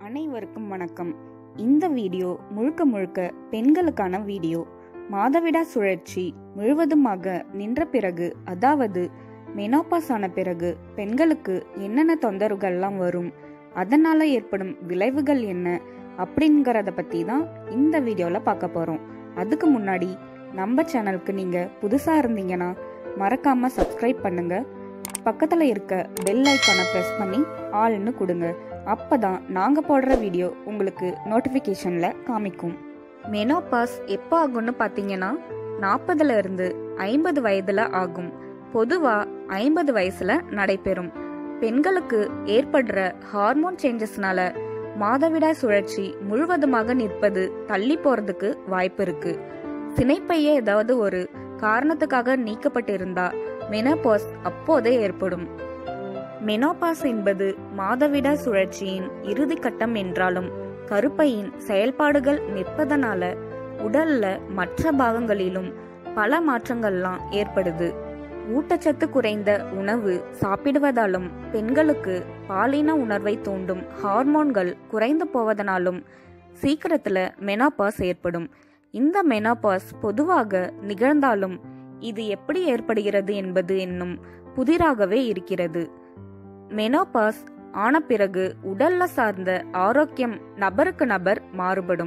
அனைவருக்கும் வணக்கம் இந்த வீடியோ முழுக்க முழுக்க பெண்களுக்கான வீடியோ மாதவிடா சுழற்சி முழுவதுமாக நின்ற பிறகு அதாவது மெனோபாஸ் ஆன பிறகு பெண்களுக்கு என்னென்ன தொந்தரவுகள்லாம் வரும் அதனால ஏற்படும் விளைவுகள் என்ன அப்படிங்கிறத பத்தி தான் இந்த வீடியோல பார்க்க போறோம் அதுக்கு முன்னாடி நம்ம சேனலுக்கு நீங்க புதுசா இருந்தீங்கன்னா மறக்காம சப்ஸ்கிரைப் பண்ணுங்க பக்கத்துல இருக்க பெல் ஐக்கானை பிரஸ் பண்ணி ஆல்னு கொடுங்க அப்பதான் நாங்க போடுற வீடியோ உங்களுக்கு நோட்டிபிகேஷன்ல காமிக்கும் மெனோபாஸ் எப்போ ஆகும்னு பாத்தீங்கன்னா நாற்பதுல இருந்து ஐம்பது வயதுல ஆகும் பொதுவா ஐம்பது வயசுல நடைபெறும் பெண்களுக்கு ஏற்படுற ஹார்மோன் சேஞ்சஸ்னால மாதவிடாய் சுழற்சி முழுவதுமாக நிற்பது தள்ளி போறதுக்கு வாய்ப்பு இருக்கு சினைப்பையே ஏதாவது ஒரு காரணத்துக்காக நீக்கப்பட்டிருந்தா மெனோபாஸ் அப்போதே ஏற்படும் மெனோபாஸ் என்பது மாதவிடா சுழற்சியின் இறுதி கட்டம் என்றாலும் கருப்பையின் செயல்பாடுகள் நிற்பதனால உடல்ல மற்ற பாகங்களிலும் பல மாற்றங்கள்லாம் ஏற்படுது ஊட்டச்சத்து குறைந்த உணவு சாப்பிடுவதாலும் பெண்களுக்கு பாலின உணர்வை தூண்டும் ஹார்மோன்கள் குறைந்து போவதனாலும் சீக்கிரத்துல மெனோபாஸ் ஏற்படும் இந்த மெனோபாஸ் பொதுவாக நிகழ்ந்தாலும் இது எப்படி ஏற்படுகிறது என்பது என்னும் புதிராகவே இருக்கிறது மெனோபாஸ் ஆன பிறகு உடல்ல சார்ந்த ஆரோக்கியம் நபருக்கு நபர் மாறுபடும்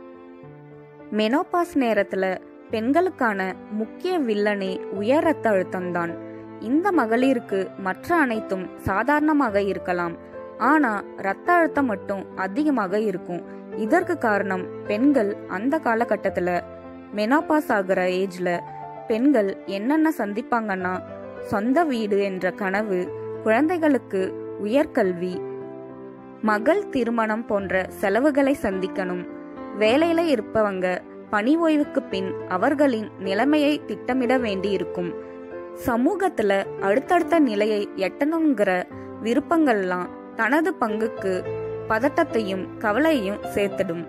மெனோபாஸ் நேரத்துல பெண்களுக்கான முக்கிய வில்லனே உயர் ரத்த அழுத்தம்தான் இந்த மகளிருக்கு மற்ற அனைத்தும் சாதாரணமாக இருக்கலாம் ஆனா ரத்த அழுத்தம் மட்டும் அதிகமாக இருக்கும் இதற்கு காரணம் பெண்கள் அந்த காலகட்டத்துல மெனோபாஸ் ஆகிற ஏஜ்ல பெண்கள் என்னென்ன சந்திப்பாங்கன்னா சொந்த வீடு என்ற கனவு குழந்தைகளுக்கு உயர்கல்வி மகள் திருமணம் போன்ற செலவுகளை சந்திக்கணும் வேலையில இருப்பவங்க பணி ஓய்வுக்கு பின் அவர்களின் நிலைமையை திட்டமிட வேண்டியிருக்கும் சமூகத்துல அடுத்தடுத்த நிலையை எட்டணுங்கிற விருப்பங்கள்லாம் தனது பங்குக்கு பதட்டத்தையும் கவலையையும் சேர்த்திடும்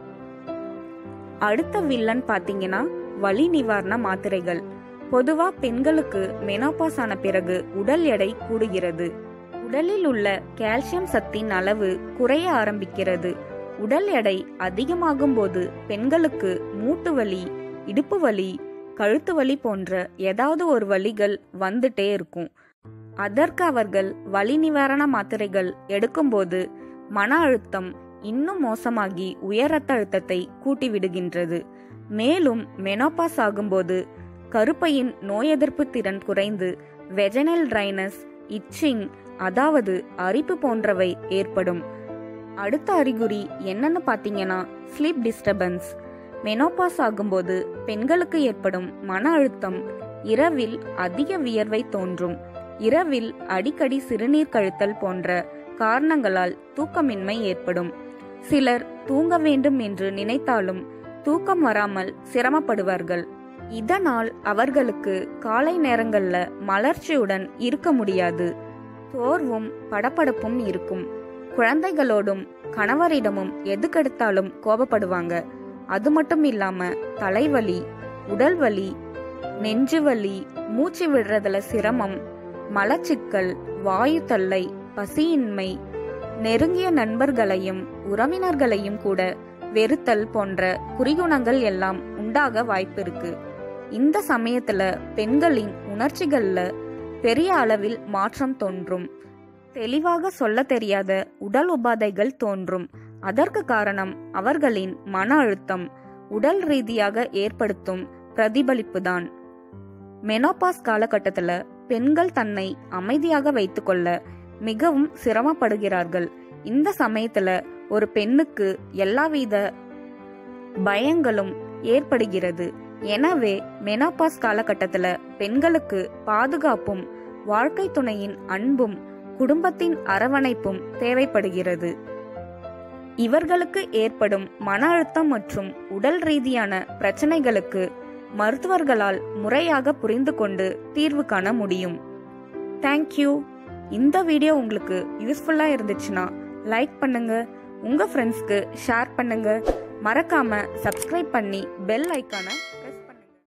அடுத்த வில்லன் பாத்தீங்கன்னா வலி நிவாரண மாத்திரைகள் பொதுவா பெண்களுக்கு மெனோபாஸ் ஆன பிறகு உடல் எடை கூடுகிறது உடலில் உள்ள கால்சியம் சத்தின் அளவு குறைய ஆரம்பிக்கிறது உடல் எடை அதிகமாகும் போது பெண்களுக்கு மூட்டு வலி இடுப்பு வலி கழுத்து வலி போன்ற ஏதாவது ஒரு வலிகள் வந்துட்டே இருக்கும் அதற்கு அவர்கள் வலி நிவாரண மாத்திரைகள் எடுக்கும்போது மன அழுத்தம் இன்னும் மோசமாகி உயர் ரத்த அழுத்தத்தை கூட்டி விடுகின்றது மேலும் மெனோபாஸ் ஆகும்போது கருப்பையின் நோய் எதிர்ப்பு திறன் குறைந்து வெஜனல் ட்ரைனஸ் இச்சிங் அதாவது அரிப்பு போன்றவை ஏற்படும் அடுத்த அறிகுறி என்னன்னு பாத்தீங்கன்னா ஸ்லீப் டிஸ்டர்பன்ஸ் மெனோபாஸ் ஆகும்போது பெண்களுக்கு ஏற்படும் மன அழுத்தம் இரவில் அதிக வியர்வை தோன்றும் இரவில் அடிக்கடி சிறுநீர் கழுத்தல் போன்ற காரணங்களால் தூக்கமின்மை ஏற்படும் சிலர் தூங்க வேண்டும் என்று நினைத்தாலும் தூக்கம் வராமல் சிரமப்படுவார்கள் இதனால் அவர்களுக்கு காலை நேரங்கள்ல மலர்ச்சியுடன் இருக்க முடியாது சோர்வும் படபடப்பும் இருக்கும் குழந்தைகளோடும் கணவரிடமும் எதுக்கெடுத்தாலும் கோபப்படுவாங்க அது மட்டும் இல்லாம தலைவலி உடல் வலி நெஞ்சு வலி மூச்சு விடுறதுல சிரமம் மலச்சிக்கல் வாயு தொல்லை பசியின்மை நெருங்கிய நண்பர்களையும் உறவினர்களையும் கூட வெறுத்தல் போன்ற குறிகுணங்கள் எல்லாம் உண்டாக வாய்ப்பு இருக்கு இந்த சமயத்துல பெண்களின் உணர்ச்சிகள்ல பெரிய அளவில் மாற்றம் தோன்றும் தெளிவாக சொல்ல தெரியாத உடல் உபாதைகள் தோன்றும் அதற்கு காரணம் அவர்களின் மன அழுத்தம் உடல் ரீதியாக ஏற்படுத்தும் பிரதிபலிப்புதான் மெனோபாஸ் காலகட்டத்துல பெண்கள் தன்னை அமைதியாக வைத்துக்கொள்ள மிகவும் சிரமப்படுகிறார்கள் இந்த சமயத்துல ஒரு பெண்ணுக்கு எல்லாவித பயங்களும் ஏற்படுகிறது எனவே மெனோபாஸ் காலகட்டத்துல பெண்களுக்கு பாதுகாப்பும் வாழ்க்கை துணையின் அன்பும் குடும்பத்தின் அரவணைப்பும் தேவைப்படுகிறது இவர்களுக்கு ஏற்படும் மன அழுத்தம் மற்றும் உடல் ரீதியான பிரச்சனைகளுக்கு மருத்துவர்களால் முறையாக புரிந்து கொண்டு தீர்வு காண முடியும் தேங்க்யூ இந்த வீடியோ உங்களுக்கு யூஸ்ஃபுல்லா இருந்துச்சுன்னா லைக் பண்ணுங்க உங்க ஃப்ரெண்ட்ஸ்க்கு ஷேர் பண்ணுங்க மறக்காம சப்ஸ்கிரைப் பண்ணி பெல் ஐக்கானை